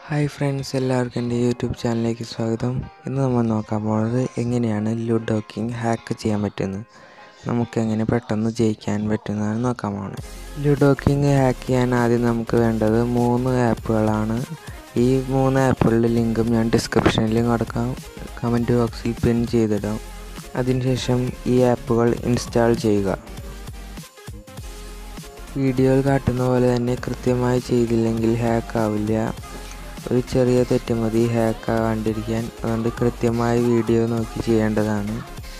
hi friends എല്ലാവർക്കും എൻ്റെ YouTube ചാനലിലേക്ക് സ്വാഗതം ഇന്ന് നമ്മൾ നോക്കാൻ പോകുന്നത് എങ്ങനെയാണ് ലുഡോ കിങ് ഹാക്ക് ചെയ്യാൻ പറ്റുന്നത് നമുക്ക് എങ്ങനെ പെട്ടെന്ന് ജയിക്കാൻ പറ്റുന്നതാണ് നോക്കാൻ പോകുന്നത് ലുഡോ കിങ് ഹാക്ക് ചെയ്യാൻ ആദ്യം നമുക്ക് വേണ്ടത് മൂന്ന് ആപ്പുകളാണ് ഈ മൂന്ന് ആപ്പുകളുടെ ലിങ്കും ഞാൻ ഡിസ്ക്രിപ്ഷനിൽ കൊടുക്കാം കമൻറ്റ് ബോക്സിൽ പിൻ ചെയ്തിടാം അതിനുശേഷം ഈ ആപ്പുകൾ ഇൻസ്റ്റാൾ ചെയ്യുക വീഡിയോയിൽ കാട്ടുന്ന പോലെ തന്നെ കൃത്യമായി ചെയ്തില്ലെങ്കിൽ ഹാക്ക് ആവില്ല ഒരു ചെറിയ തെറ്റ് മതി ഹാക്ക് ആകാണ്ടിരിക്കാൻ അതുകൊണ്ട് കൃത്യമായി വീഡിയോ നോക്കി ചെയ്യേണ്ടതാണ്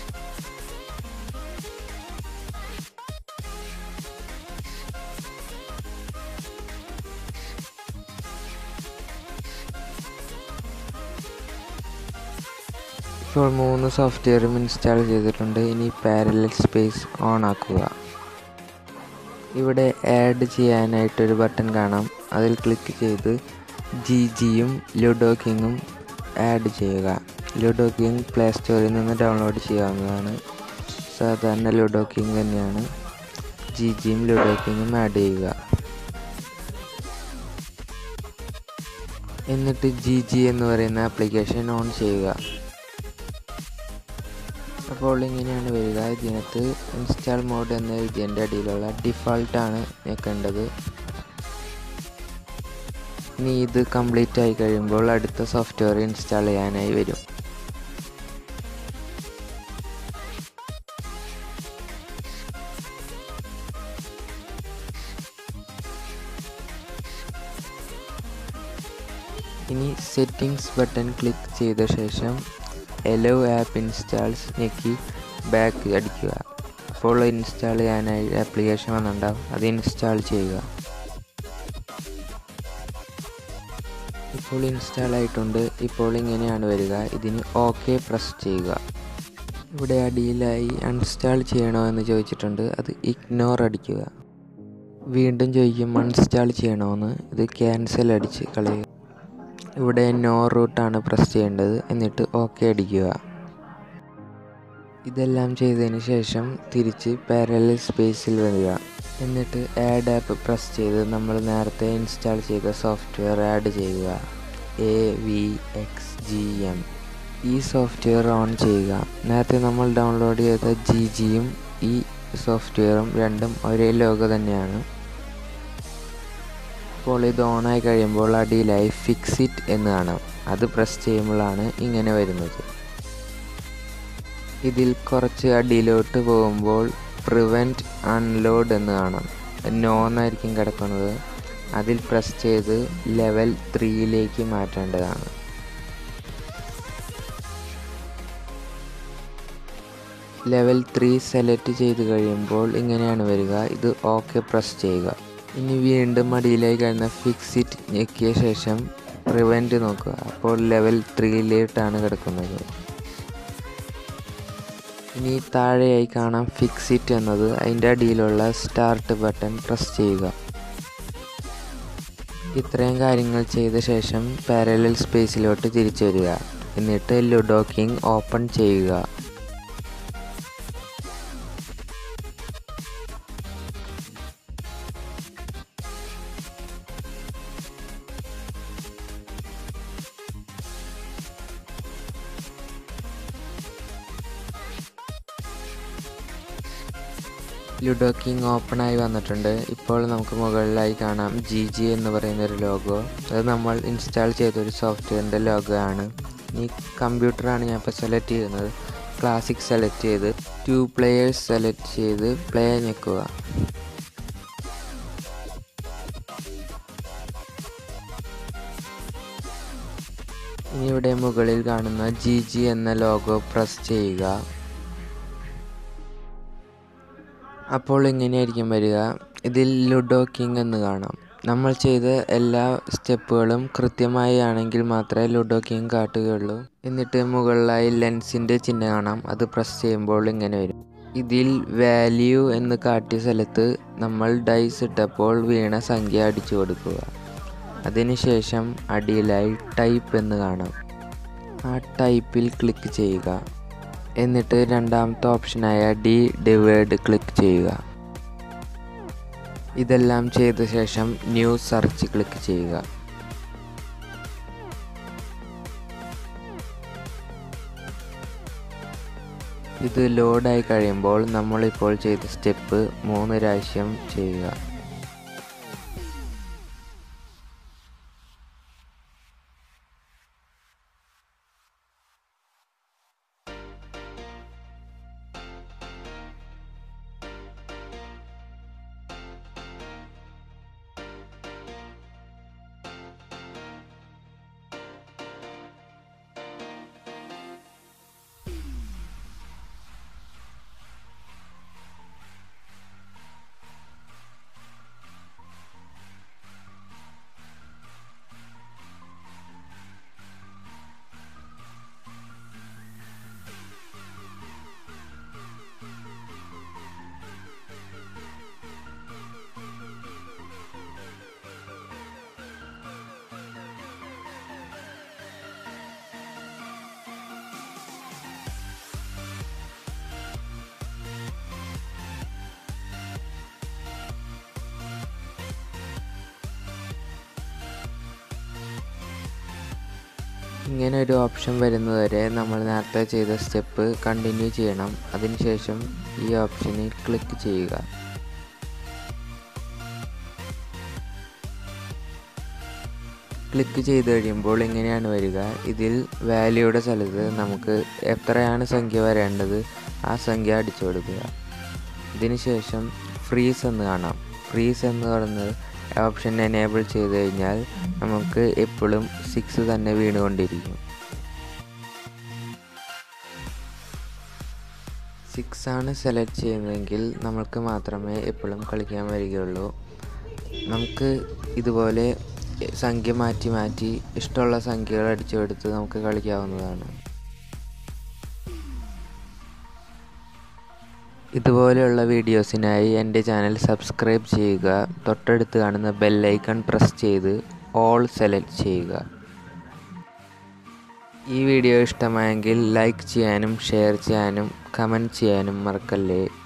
ഇപ്പോൾ മൂന്ന് സോഫ്റ്റ്വെയറും ഇൻസ്റ്റാൾ ചെയ്തിട്ടുണ്ട് ഇനി പാരലൽ സ്പേസ് ഓൺ ആക്കുക ഇവിടെ ആഡ് ചെയ്യാനായിട്ടൊരു ബട്ടൺ കാണാം അതിൽ ക്ലിക്ക് ചെയ്ത് ജി ജിയും ലുഡോ കിങ്ങും ആഡ് ചെയ്യുക ലുഡോ കിങ് പ്ലേ സ്റ്റോറിൽ നിന്ന് ഡൗൺലോഡ് ചെയ്യാവുന്നതാണ് സാധാരണ ലുഡോ കിങ് തന്നെയാണ് ജി ജിയും ലുഡോ കിങ്ങും ആഡ് ചെയ്യുക എന്നിട്ട് ജി ജി എന്ന് പറയുന്ന ആപ്ലിക്കേഷൻ ഓൺ ചെയ്യുക അപ്പോൾ ഇങ്ങനെയാണ് വരിക ഇതിനകത്ത് ഇൻസ്റ്റാൾ മോഡ് എന്ന എഴുതിയതിൻ്റെ അടിയിലുള്ള ഡിഫാൾട്ടാണ് ഞെക്കേണ്ടത് ഇനി ഇത് കംപ്ലീറ്റ് ആയി കഴിയുമ്പോൾ അടുത്ത സോഫ്റ്റ്വെയർ ഇൻസ്റ്റാൾ ചെയ്യാനായി വരും ഇനി സെറ്റിംഗ്സ് ബട്ടൺ ക്ലിക്ക് ചെയ്ത ശേഷം എലോ ആപ്പ് ഇൻസ്റ്റാൾസ് ഞെക്കി ബാക്ക് അടിക്കുക അപ്പോൾ ഇൻസ്റ്റാൾ ചെയ്യാനായി ആപ്ലിക്കേഷൻ വന്നിട്ടുണ്ടാവും അത് ഇൻസ്റ്റാൾ ചെയ്യുക ഇപ്പോൾ ഇൻസ്റ്റാൾ ആയിട്ടുണ്ട് ഇപ്പോൾ ഇങ്ങനെയാണ് വരിക ഇതിന് ഓക്കെ പ്രസ് ചെയ്യുക ഇവിടെ അടിയിലായി അൺസ്റ്റാൾ ചെയ്യണോ എന്ന് ചോദിച്ചിട്ടുണ്ട് അത് ഇഗ്നോർ അടിക്കുക വീണ്ടും ചോദിക്കും അൺസ്റ്റാൾ ചെയ്യണമെന്ന് ഇത് ക്യാൻസൽ അടിച്ച് കളയുക ഇവിടെ നോ റൂട്ടാണ് പ്രസ് ചെയ്യേണ്ടത് എന്നിട്ട് ഓക്കെ അടിക്കുക ഇതെല്ലാം ചെയ്തതിന് ശേഷം തിരിച്ച് പാരലൽ സ്പേസിൽ വരിക എന്നിട്ട് ആഡ് ആപ്പ് പ്രസ് ചെയ്ത് നമ്മൾ നേരത്തെ ഇൻസ്റ്റാൾ ചെയ്ത സോഫ്റ്റ്വെയർ ആഡ് ചെയ്യുക A V X G M ഈ സോഫ്റ്റ്വെയർ ഓൺ ചെയ്യുക നേരത്തെ നമ്മൾ ഡൗൺലോഡ് ചെയ്ത ജി ജിയും ഈ സോഫ്റ്റ്വെയറും രണ്ടും ഒരേ ലോഗോ തന്നെയാണ് അപ്പോൾ ഇത് ഓണായി കഴിയുമ്പോൾ അടിയിലായി ഫിക്സ് ഇറ്റ് എന്ന് കാണാം അത് പ്രസ് ചെയ്യുമ്പോഴാണ് ഇങ്ങനെ വരുന്നത് ഇതിൽ കുറച്ച് അടിയിലോട്ട് പോകുമ്പോൾ പ്രിവെൻറ്റ് അൺലോഡ് എന്ന് കാണാം നോ എന്നായിരിക്കും കിടക്കുന്നത് അതിൽ പ്രസ് ചെയ്ത് ലെവൽ ത്രീയിലേക്ക് മാറ്റേണ്ടതാണ് ലെവൽ ത്രീ സെലക്ട് ചെയ്ത് കഴിയുമ്പോൾ ഇങ്ങനെയാണ് വരിക ഇത് ഓക്കെ പ്രസ് ചെയ്യുക ഇനി വീണ്ടും അടിയിലേക്ക് കഴിഞ്ഞ ഫിക്സ് ഇറ്റ് ഞെക്കിയ ശേഷം പ്രിവെൻറ്റ് നോക്കുക അപ്പോൾ ലെവൽ ത്രീയിലോട്ടാണ് കിടക്കുന്നത് ഇനി താഴെയായി കാണാം ഫിക്സ് ഇറ്റ് എന്നത് അതിൻ്റെ അടിയിലുള്ള സ്റ്റാർട്ട് ബട്ടൺ പ്രസ് ചെയ്യുക ഇത്രയും കാര്യങ്ങൾ ചെയ്ത ശേഷം പാരലൽ സ്പേസിലോട്ട് തിരിച്ചു വരിക എന്നിട്ട് ലുഡോ കിങ് ഓപ്പൺ ചെയ്യുക ലുഡോ കിങ് ഓപ്പൺ ആയി വന്നിട്ടുണ്ട് ഇപ്പോൾ നമുക്ക് മുകളിലായി കാണാം ജി ജി എന്ന് പറയുന്ന ഒരു ലോഗോ അത് നമ്മൾ ഇൻസ്റ്റാൾ ചെയ്ത ഒരു സോഫ്റ്റ്വെയറിൻ്റെ ലോഗോ ആണ് ഈ കമ്പ്യൂട്ടറാണ് ഞാൻ ഇപ്പോൾ സെലക്ട് ചെയ്യുന്നത് ക്ലാസിക് സെലക്ട് ചെയ്ത് ടു പ്ലെയേഴ്സ് സെലക്ട് ചെയ്ത് പ്ലേ ഞെക്കുക ഇനി ഇവിടെ മുകളിൽ കാണുന്ന ജി ജി എന്ന ലോഗോ പ്രസ് ചെയ്യുക അപ്പോൾ ഇങ്ങനെയായിരിക്കും വരിക ഇതിൽ ലുഡോ കിങ് എന്ന് കാണാം നമ്മൾ ചെയ്ത എല്ലാ സ്റ്റെപ്പുകളും കൃത്യമായി ആണെങ്കിൽ മാത്രമേ ലുഡോ കിങ് കാട്ടുകയുള്ളൂ എന്നിട്ട് മുകളിലായി ലെൻസിൻ്റെ ചിഹ്നം കാണാം അത് പ്രസ് ചെയ്യുമ്പോൾ ഇങ്ങനെ വരും ഇതിൽ വാല്യൂ എന്ന് കാട്ടിയ സ്ഥലത്ത് നമ്മൾ ഡൈസ് ഇട്ടപ്പോൾ വീണ സംഖ്യ അടിച്ചു കൊടുക്കുക അതിനുശേഷം അടിയിലായി ടൈപ്പ് എന്ന് കാണാം ആ ടൈപ്പിൽ ക്ലിക്ക് ചെയ്യുക എന്നിട്ട് രണ്ടാമത്തെ ഓപ്ഷനായ ഡി ഡിവൈഡ് ക്ലിക്ക് ചെയ്യുക ഇതെല്ലാം ചെയ്ത ശേഷം ന്യൂ സെർച്ച് ക്ലിക്ക് ചെയ്യുക ഇത് ലോഡായി കഴിയുമ്പോൾ നമ്മളിപ്പോൾ ചെയ്ത സ്റ്റെപ്പ് മൂന്ന് പ്രാവശ്യം ചെയ്യുക ഇങ്ങനെ ഒരു ഓപ്ഷൻ വരുന്നതുവരെ നമ്മൾ നേരത്തെ ചെയ്ത സ്റ്റെപ്പ് കണ്ടിന്യൂ ചെയ്യണം അതിനുശേഷം ഈ ഓപ്ഷനിൽ ക്ലിക്ക് ചെയ്യുക ക്ലിക്ക് ചെയ്ത് കഴിയുമ്പോൾ ഇങ്ങനെയാണ് വരിക ഇതിൽ വാല്യൂയുടെ സ്ഥലത്ത് നമുക്ക് എത്രയാണ് സംഖ്യ വരേണ്ടത് ആ സംഖ്യ അടിച്ചു കൊടുക്കുക ഇതിനുശേഷം ഫ്രീസ് എന്ന് കാണാം ഫ്രീസ് എന്ന് പറയുന്നത് ഓപ്ഷൻ എനേബിൾ ചെയ്ത് കഴിഞ്ഞാൽ നമുക്ക് എപ്പോഴും സിക്സ് തന്നെ വീണുകൊണ്ടിരിക്കും സിക്സ് ആണ് സെലക്ട് ചെയ്യുന്നതെങ്കിൽ നമുക്ക് മാത്രമേ എപ്പോഴും കളിക്കാൻ വരികയുള്ളൂ നമുക്ക് ഇതുപോലെ സംഖ്യ മാറ്റി മാറ്റി ഇഷ്ടമുള്ള സംഖ്യകൾ അടിച്ചു കൊടുത്ത് നമുക്ക് കളിക്കാവുന്നതാണ് ഇതുപോലെയുള്ള വീഡിയോസിനായി എൻ്റെ ചാനൽ സബ്സ്ക്രൈബ് ചെയ്യുക തൊട്ടടുത്ത് കാണുന്ന ബെല്ലൈക്കൺ പ്രസ് ചെയ്ത് ഓൾ സെലക്ട് ചെയ്യുക ഈ വീഡിയോ ഇഷ്ടമായെങ്കിൽ ലൈക്ക് ചെയ്യാനും ഷെയർ ചെയ്യാനും കമൻറ്റ് ചെയ്യാനും മറക്കല്ലേ